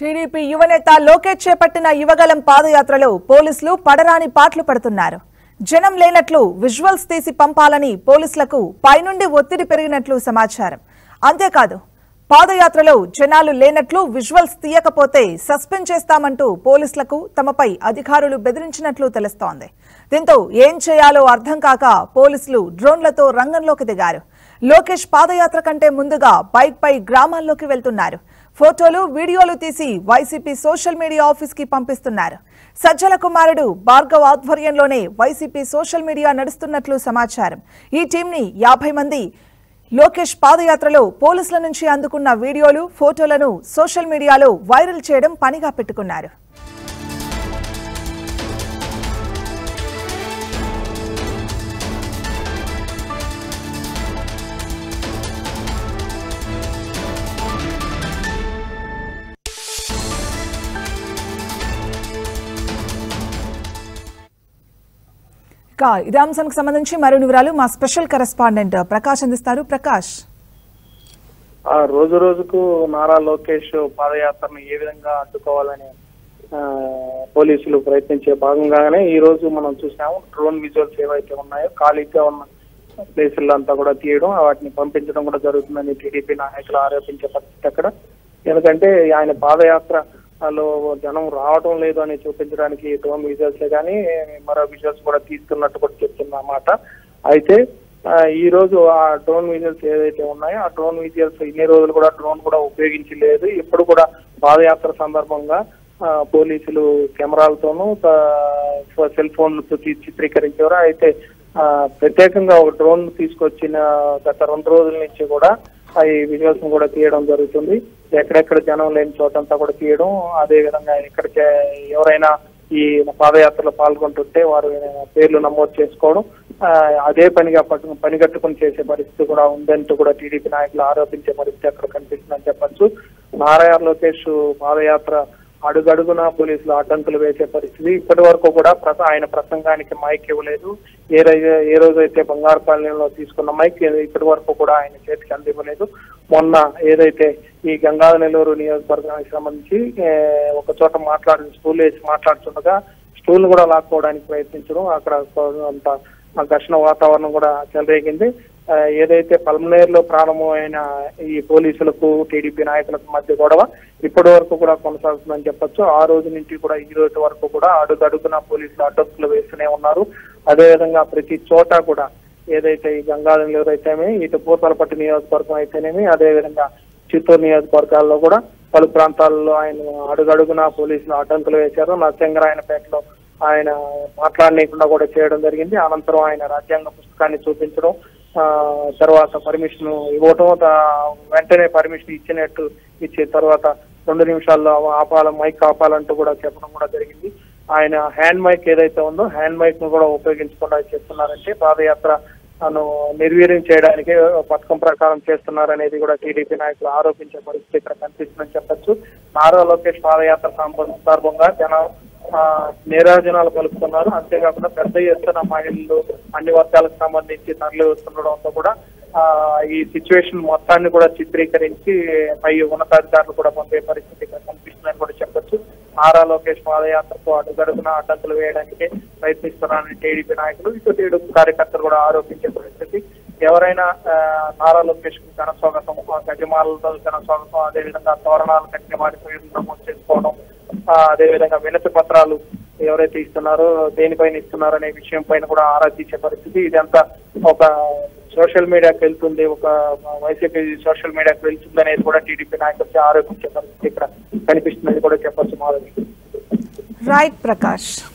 TDP యువనేత లోకేష్ చేపట్టిన యువగలం పాదయాత్రలో పోలీసులు పడరాని పాట్లు పడుతున్నారు జనం లేనట్లు విజువల్స్ తీసి పంపాలని పోలీసులకు పైనుండి ఒత్తిడి పెరిగినట్లు సమాచారం అంతేకాదు పాదయాత్రలో జనాలు లేనట్లు విజువల్స్ తీయకపోతే సస్పెండ్ చేస్తామంటూ పోలీసులకు తమపై అధికారులు బెదిరించినట్లు తెలుస్తోంది దీంతో ఏం చేయాలో అర్థం కాక పోలీసులు డ్రోన్లతో రంగంలోకి దిగారు లోకేష్ పాదయాత్ర కంటే ముందుగా బైక్ పై గ్రామాల్లోకి వెళ్తున్నారు ఫోటోలు వీడియోలు తీసి వైసీపీ సోషల్ మీడియా ఆఫీస్ కి పంపిస్తున్నారు సజ్జల కుమారుడు భార్గవ్ ఆధ్వర్యంలోనే వైసీపీ సోషల్ మీడియా నడుస్తున్నట్లు సమాచారం ఈ టీంని యాభై మంది లోకేష్ పాదయాత్రలో పోలీసుల నుంచి అందుకున్న వీడియోలు ఫోటోలను సోషల్ మీడియాలో వైరల్ చేయడం పనిగా పెట్టుకున్నారు ఇక ఇదే అంశానికి సంబంధించి మరిన్ని వివరాలు మా స్పెషల్ కరెస్పాండెంట్ ప్రకాష్ అందిస్తారు ప్రకాష్ ఆ రోజు రోజుకు నారా లోకేష్ పాదయాత్రను ఏ విధంగా అడ్డుకోవాలని ఆ, పోలీసులు ప్రయత్నించే భాగంగానే ఈ రోజు మనం చూసాము డ్రోన్ విజువల్స్ ఏవైతే ఉన్నాయో ఖాళీగా ఉన్న ప్లేసుల్లో అంతా కూడా తీయడం వాటిని పంపించడం కూడా జరుగుతుందని టీడీపీ నాయకులు ఆరోపించే పరిస్థితి అక్కడ ఎందుకంటే ఆయన పాదయాత్రలో జనం రావడం లేదు అని చూపించడానికి డ్రోన్ విజువల్సే కానీ మరో విజువల్స్ కూడా తీస్తున్నట్టు కూడా చెప్తున్నమాట అయితే ఆ, ఈ రోజు ఆ డ్రోన్ విజువల్స్ ఏదైతే ఉన్నాయో ఆ డ్రోన్ విజువల్స్ ఇన్ని రోజులు కూడా డ్రోన్ కూడా ఉపయోగించలేదు ఇప్పుడు కూడా పాదయాత్ర సందర్భంగా ఆ, పోలీసులు కెమెరాలతోనూ ఆ, సెల్ ఫోన్లతో తీ- చిత్రీకరించారు అయితే ఆ, ప్రత్యేకంగా ఒక డ్రోన్ తీసుకొచ్చిన గత రెండు రోజుల నుంచి కూడా ఆ ఈ విజువల్స్ కూడా తీయడం జరుగుతుంది ఎక్కడెక్కడ జనం లేని చోటంతా కూడా తీయడం అదే విధంగా ఎక్కడికి ఎవరైనా ఈ పాదయాత్రలో పాల్గొంటుంటే వారు పేర్లు నమోదు చేసుకోవడం ఆ, అదే పనిగా పట్టు పని కట్టుకుని చేసే పరిస్థితి కూడా ఉందంటూ కూడా టీడీపీ నాయకులు ఆరోపించే పరిస్థితి అక్కడ కనిపిస్తుందని చెప్పొచ్చు నారాయణ లోకేష్ పాదయాత్ర అడుగడుగున పోలీసులు అడ్డంకులు వేసే పరిస్థితి ఇప్పటి వరకు కూడా ప్రస- ఆయన ప్రసంగానికి మైక్ ఇవ్వలేదు ఏ రోజు ఏ రోజైతే బంగారుపాలెంలో తీసుకున్న మైక్ ఇప్పటి వరకు కూడా ఆయన చేతికి అందివ్వలేదు మొన్న ఏదైతే ఈ గంగా నెల్లూరు నియోజకవర్గానికి సంబంధించి ఏ, ఒక చోట మాట్లాడి స్టూల్ వేసి మాట్లాడుతుండగా స్టూల్ కూడా లాక్కోవడానికి ప్రయత్నించడం అక్కడ కొంత ఘర్షణ వాతావరణం కూడా చెలరేగింది ఆ, ఏదైతే పల్మనేరులో ప్రారంభమైన ఈ పోలీసులకు టీడీపీ నాయకులకు మధ్య గొడవ ఇప్పటి వరకు కూడా కొనసాగుతుందని చెప్పొచ్చు ఆ రోజు నుంచి కూడా ఈ రోజు వరకు కూడా అడుగడుగున పోలీసులు అడ్డంకులు వేస్తూనే ఉన్నారు అదేవిధంగా ప్రతి చోట కూడా ఏదైతే ఈ గంగాధర అయితేనే ఇటు పూతలపట్టు నియోజకవర్గం అయితేనేమి అదేవిధంగా చిత్తూరు నియోజకవర్గాల్లో కూడా పలు ప్రాంతాల్లో ఆయన అడుగడుగున పోలీసులు అడ్డంకులు వేశారు నరసింగరాయనపేటలో ఆయన మాట్లాడనీయకుండా కూడా చేయడం జరిగింది అనంతరం ఆయన రాజ్యాంగ పుస్తకాన్ని చూపించడం ఆ, తర్వాత పర్మిషన్ ఇవ్వటం తా- వెంటనే పర్మిషన్ ఇచ్చినట్టు ఇచ్చిన తర్వాత రెండు నిమిషాల్లో ఆపాల మైక్ ఆపాలంటూ కూడా చెప్పడం కూడా జరిగింది ఆయన హ్యాండ్ మైక్ ఏదైతే ఉందో హ్యాండ్ మైక్ ను కూడా ఉపయోగించకుండా చేస్తున్నారంటే పాదయాత్ర తాను నిర్వీర్యం చేయడానికి పథకం ప్రకారం చేస్తున్నారనేది కూడా టీడీపీ నాయకులు ఆరోపించే పరిస్థితి ఇక్కడ కనిపిస్తుందని చెప్పొచ్చు నారా లోకేష్ పాదయాత్ర సంబ- సందర్భంగా జనం ఆ, నీరాజనాలు పలుకుతున్నారు అంతేకాకుండా పెద్ద ఎత్తున మహిళలు అన్ని వర్గాలకు సంబంధించి తరలి వస్తుండడంతో కూడా ఆ, ఈ సిచ్యువేషన్ మొత్తాన్ని కూడా చిత్రీకరించి పై ఉన్నతాధికారులు కూడా పంపే పరిస్థితి ఇక్కడ కనిపిస్తుందని కూడా చెప్పొచ్చు నారా లోకేష్ పాదయాత్రకు అడుగడుగున అడ్డంకులు వేయడానికి ప్రయత్నిస్తున్నారని టీడీపీ నాయకులు ఇటు టీడీపీ కార్యకర్తలు కూడా ఆరోపించే పరిస్థితి ఎవరైనా ఆ, నారా లోకేష్ కు ఘన స్వాగతం ఆ గజమాలతో ఘన స్వాగతం అదేవిధంగా తోరణాలు కట్టిన వారి పేర్లు నమోదు చేసుకోవడం ఆ, అదేవిధంగా వినతి పత్రాలు ఎవరైతే ఇస్తున్నారో దేనిపైన ఇస్తున్నారో అనే విషయం పైన కూడా ఆరా తీసే పరిస్థితి ఇదంతా ఒక సోషల్ మీడియాకి వెళ్తుంది ఒక వైసీపీ సోషల్ మీడియాకి వెళ్తుంది అనేది కూడా టీడీపీ నాయకులు ఆరోపించే పరిస్థితి ఇక్కడ కనిపిస్తుందని కూడా చెప్పొచ్చు మాధవి రైట్ ప్రకాష్